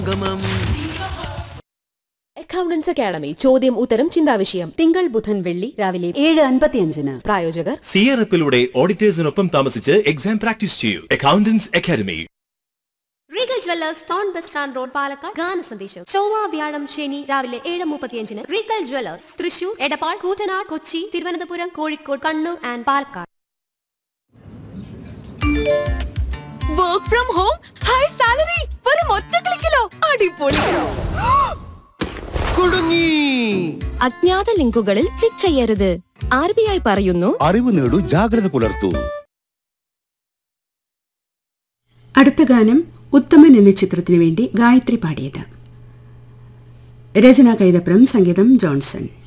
accountants academy ചോദ്യം ഉത്തരം ചിന്താവിഷയം തിങ്കൾ ബുധൻ വെള്ളി രാവിലെ ഏഴ് അൻപത്തിയഞ്ചിന് പ്രായോജകർ സിയറപ്പിലൂടെ ഓഡിറ്റേഴ്സിനൊപ്പം താമസിച്ച് എക്സാം പ്രാക്ടീസ് ചെയ്യൂ accountants academy Regal jewellers town bus stand road Palakkad ഗാന സന്ദേശം ചൊവ്വ വ്യാഴം ശനി രാവിലെ ഏഴ് മുപ്പത്തിയഞ്ചിന് Regal jewellers Thrissur Edappal Koottanad Kochi Thiruvananthapuram Kozhikode Kannur and Palakkad work from home high salary വെറും ഒറ്റ ക്ലിക്കിലോ അടിപൊളി കുടുങ്ങി അജ്ഞാത ലിങ്കുകളിൽ ക്ലിക്ക് ചെയ്യരുത് ആർ ബി ഐ പറയുന്നു അറിവ് നേടൂ ജാഗ്രത പുലർത്തൂ അടുത്ത ഗാനം ഉത്തമൻ എന്ന ചിത്രത്തിനു വേണ്ടി ഗായത്രി പാടിയത് രചന കൈതപ്രം സംഗീതം ജോൺസൺ